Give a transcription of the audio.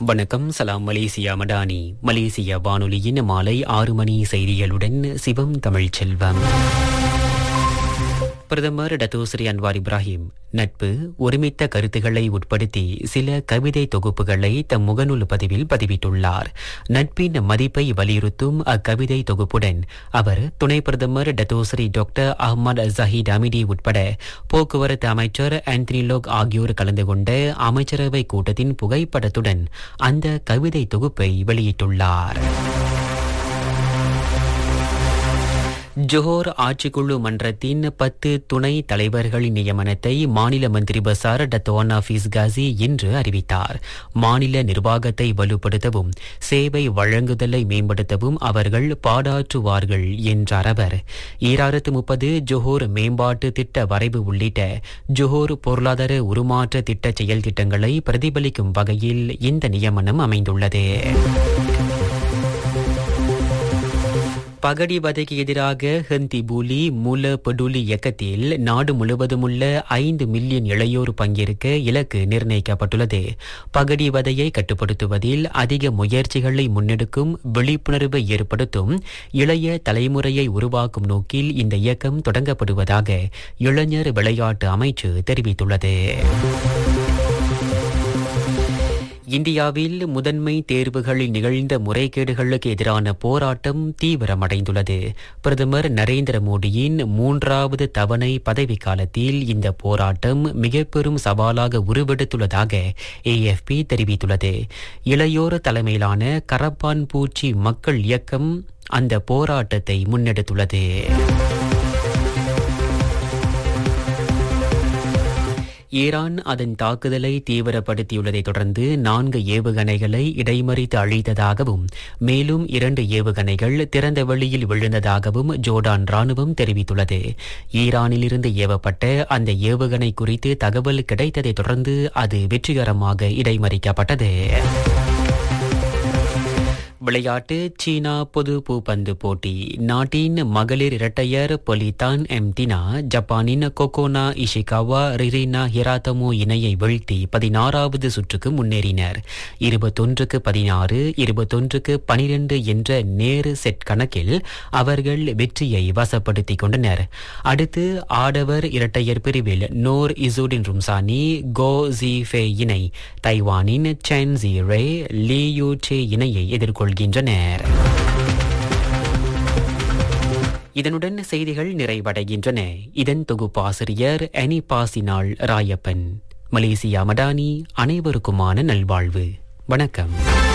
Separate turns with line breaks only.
வணக்கம் சலாம் Malaysia Madani Malaysia வானொலியின் மாலை ஆறு மணி செய்திகளுடன் சிவம் தமிழ் செல்வம் பிரதமர் டத்தோஸ்ரீ அன்வார் இப்ராஹிம் நட்பு ஒருமித்த கருத்துக்களை உட்படுத்தி சில கவிதை தொகுப்புகளை தம் முகநூல் பதிவில் பதிவிட்டுள்ளார் நட்பின் மதிப்பை வலியுறுத்தும் அக்கவிதை தொகுப்புடன் அவர் துணை பிரதமர் Datuk Seri doctor Ahmad Zahid Hamidi உட்பட போக்குவரத்து அமைச்சர் ஆந்தனி லோக் ஆகியோர் கலந்து கொண்ட அமைச்சரவை கூட்டத்தின் புகைப்படத்துடன் அந்த கவிதை தொகுப்பை வெளியிட்டுள்ளார் ஜோஹர் ஆட்சிக்குழு மன்றத்தின் பத்து துணை தலைவர்களின் நியமனத்தை மாநில மந்திரி பசார் டத்தோனா ஃபீஸ் காசி இன்று அறிவித்தார் மாநில நிர்வாகத்தை வலுப்படுத்தவும் சேவை வழங்குதலை மேம்படுத்தவும் அவர்கள் பாடாற்றுவார்கள் என்றார் அவர் ஈராயிரத்து முப்பது ஜோஹர் மேம்பாட்டு திட்ட வரைவு உள்ளிட்ட ஜோஹர் பொருளாதார உருமாற்ற திட்ட செயல் திட்டங்களை பிரதிபலிக்கும் வகையில் இந்த நியமனம் அமைந்துள்ளது பகடிவதைக்கு எதிராக ஹந்தி பூலி மூல படுலி இயக்கத்தில் நாடு முழுவதும் உள்ள ஐந்து மில்லியன் இளையோர் பங்கேற்க இலக்கு நிர்ணயிக்கப்பட்டுள்ளது பகடிவதையை கட்டுப்படுத்துவதில் அதிக முயற்சிகளை முன்னெடுக்கும் விழிப்புணர்வை ஏற்படுத்தும் இளைய தலைமுறையை உருவாக்கும் நோக்கில் இந்த இயக்கம் தொடங்கப்படுவதாக இளைஞர் விளையாட்டு அமைச்சு தெரிவித்துள்ளது இந்தியாவில் முதன்மை தேர்வுகளில் நிகழ்ந்த முறைகேடுகளுக்கு எதிரான போராட்டம் தீவிரமடைந்துள்ளது பிரதமர் நரேந்திர மோடியின் மூன்றாவது தவணை பதவிக்காலத்தில் இந்த போராட்டம் மிக பெரும் சவாலாக உருவெடுத்துள்ளதாக ஏஎஃப்பி தெரிவித்துள்ளது இளையோர் தலைமையிலான கரப்பான் பூச்சி மக்கள் இயக்கம் அந்த போராட்டத்தை முன்னெடுத்துள்ளது ஈரான் அதன் தாக்குதலை தீவிரப்படுத்தியுள்ளதை தொடர்ந்து நான்கு ஏவுகணைகளை இடைமறித்து அழித்ததாகவும் மேலும் இரண்டு ஏவுகணைகள் திறந்த வெளியில் விழுந்ததாகவும் ஜோர்டான் ராணுவம் தெரிவித்துள்ளது ஈரானிலிருந்து ஏவப்பட்ட அந்த ஏவுகணை குறித்து தகவல் கிடைத்ததை தொடர்ந்து அது வெற்றிகரமாக இடைமறிக்கப்பட்டது விளையாட்டு சீனா பொது பூப்பந்து போட்டி நாட்டின் மகளிர் இரட்டையர் பொலிதான் எம் தினா ஜப்பானின் கொகோனா இஷிகாவா ரிரினா ஹிராத்தமோ இணையை வீழ்த்தி பதினாறாவது சுற்றுக்கு முன்னேறினர் இருபத்தொன்றுக்கு பதினாறு இருபத்தொன்றுக்கு பனிரெண்டு என்ற நேரு செட் கணக்கில் அவர்கள் வெற்றியை வசப்படுத்திக் கொண்டனர் அடுத்து ஆடவர் இரட்டையர் பிரிவில் நோர் இசூடின் ரும்சானி கோ ஜி ஃபே இணை தைவானின் Chen Ji Ray Lee Yu Che இணையை எதிர்கொள்கிறார் கொள்கின்றனர் இதனுடன் செய்திகள் நிறைவடைகின்றன இதன் தொகுப்பாசிரியர் அனி பாசினாள் ராயப்பன் மலேசியா மடானி அனைவருக்குமான நல்வாழ்வு வணக்கம்